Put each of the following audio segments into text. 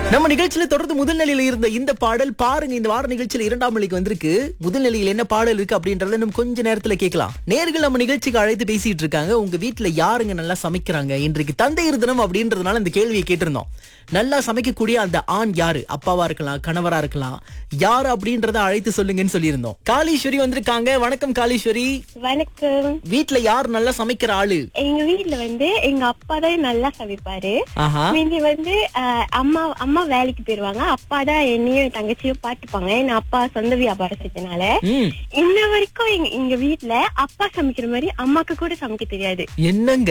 நம்ம நிகழ்ச்சியில தொடர்ந்து முதல் நிலையில இருந்த இந்த பாடல் பாருங்க இந்த வார நிகழ்ச்சியில இரண்டாம் நிலைக்கு வந்திருக்கு முதல் நிலையில் என்ன பாடல் இருக்கு அப்படின்றத இன்னும் கொஞ்ச நேரத்துல கேட்கலாம் நேர்கள் நம்ம நிகழ்ச்சிக்கு அழைத்து பேசிட்டு இருக்காங்க உங்க வீட்ல யாருங்க நல்லா சமைக்கிறாங்க இன்றைக்கு தந்தையர் தினம் அப்படின்றதுனால இந்த கேள்வியை கேட்டிருந்தோம் நல்லா சமைக்கக்கூடிய அந்த ஆண் யாரு அப்பாவா இருக்கலாம் கணவரா இருக்கலாம் யாரு அப்படின்றத அழைத்து சொல்லுங்கன்னு சொல்லியிருந்தோம் காளீஸ்வரி வந்திருக்காங்க வணக்கம் காளீஸ்வரி வணக்கம் வீட்ல யார் நல்லா சமைக்கிற ஆளு எங்க வீட்ல வந்து எங்க அப்பா தான் நல்லா சமைப்பாரு ஆஹா மீதி வந்து ஆஹ், அம்மா அம்மா வேலைக்கு போயிருவாங்க அப்பா தான் என்னையும் என் தங்கச்சியும் பாத்துப்பாங்க என் அப்பா சொந்த வியாபாரம் செஞ்சனால ம் இன்ன வரைக்கும் எங்க எங்க வீட்ல அப்பா சமைக்கிற மாதிரி அம்மாக்கு கூட சமைக்க தெரியாது என்னங்க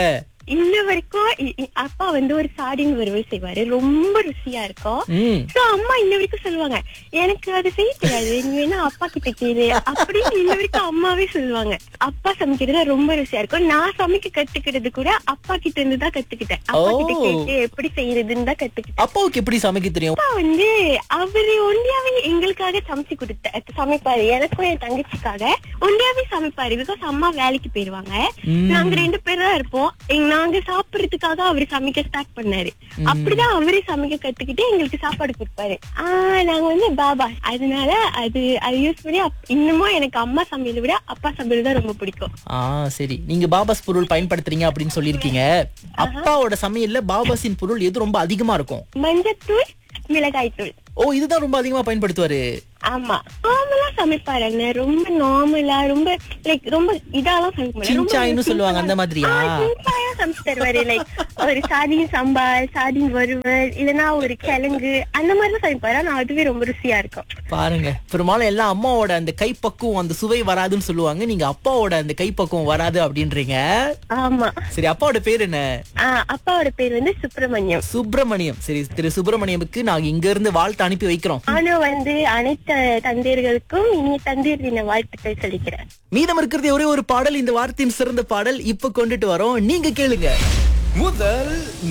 இன்ன வரைக்கும் இ- இ- அப்பா வந்து ஒரு சாடின் வறுவல் செய்வாரு ரொம்ப ருசியா இருக்கும் ம் சோ அம்மா இன்ன வரைக்கும் சொல்லுவாங்க எனக்கு அது செய்ய தெரியாது நீ வேணா அப்பா கிட்ட கேளு அப்படின்னு இன்ன வரைக்கும் அம்மாவே சொல்லுவாங்க அப்பா சமைக்கிறது ரொம்ப ருசியா இருக்கும் நான் சமைக்க கத்துக்கிறது கூட அப்பா கிட்ட இருந்து தான் கத்துக்கிட்டேன் அப்பா கிட்ட ஓ. கேட்டு எப்படி செய்யறதுன்னு தான் கத்துக்கிட்டேன் அப்பாவுக்கு எப்படி சமைக்க தெரியும் அப்பா வந்து அவரு ஒண்டியாவே எங்களுக்காக சமைச்சு கொடுத்த சமைப்பாரு எனக்கும் என் தங்கச்சிக்காக ஒண்டியாவே சமைப்பாரு பிகாஸ் அம்மா வேலைக்கு போயிருவாங்க ம். நாங்க ரெண்டு பேரும் தான் இருப்போம் எங்க- நாங்க சாப்பிடுறதுக்காக அவரு சமைக்க ஸ்டார்ட் பண்ணாரு அப்படிதான் அவரே சமைக்க கத்துக்கிட்டு எங்களுக்கு சாப்பாடு கொடுப்பாரு ஆஹ் நாங்க வந்து பாபா அதனால அது அது யூஸ் பண்ணி அப்- இன்னமும் எனக்கு அம்மா சமையலை விட அப்பா சமையல் தான் ரொம்ப பிடிக்கும் ஆ சரி நீங்க பாபாஸ் பொருள் பயன்படுத்துறீங்க அப்படின்னு சொல்லியிருக்கீங்க அப்பாவோட சமையல்ல பாபாஸின் பொருள் எது ரொம்ப அதிகமா இருக்கும் மஞ்சத்தூள் மிளகாய் தூள் ஓ இதுதான் ரொம்ப அதிகமா பயன்படுத்துவாரு ஆமா நார்மலா சமைப்பாரு அண்ணன் ரொம்ப நார்மலா ரொம்ப லைக் ரொம்ப இதாலாம் சமைக்க மாட்டாரு. ரொம்ப சின்சாய்னு சொல்லுவாங்க, அந்த simple ஆ- மாதிரியா? ஆ, சின்சாயா சமைச்சு தருவாரு லைக் ஒரு சாதீன் சம்பால் சாதீன் வறுவல் இல்லனா ஒரு கிழங்கு அந்த மாதிரி தான் சமைப்பாரு ஆனா அதுவே ரொம்ப ருசியா இருக்கும் பாருங்க பெரும்பாலும் எல்லாம் அம்மாவோட அந்த கைப்பக்குவம் அந்த சுவை வராதுன்னு சொல்லுவாங்க நீங்க அப்பாவோட அந்த கைப்பக்குவம் வராது அப்படின்றீங்க ஆமா சரி அப்பாவோட பேர் என்ன ஆ, அப்பாவோட பேர் வந்து சுப்பிரமணியம் சுப்பிரமணியம் சரி திரு சுப்பிரமணியமுக்கு நாங்க இங்க இருந்து வாழ்த்து அனுப்பி வைக்கிறோம் நானும் வந்து அனைத்து தந்தையர்களுக்கும் இனிய தந்தையர் தின வாழ்த்துக்கள் சொல்லிக்கிறேன் மீதம் இருக்கிறது ஒரே ஒரு பாடல் இந்த வாரத்தின் சிறந்த பாடல் இப்ப கொண்டுட்டு வரோம் நீங்க கேளுங்க முதல்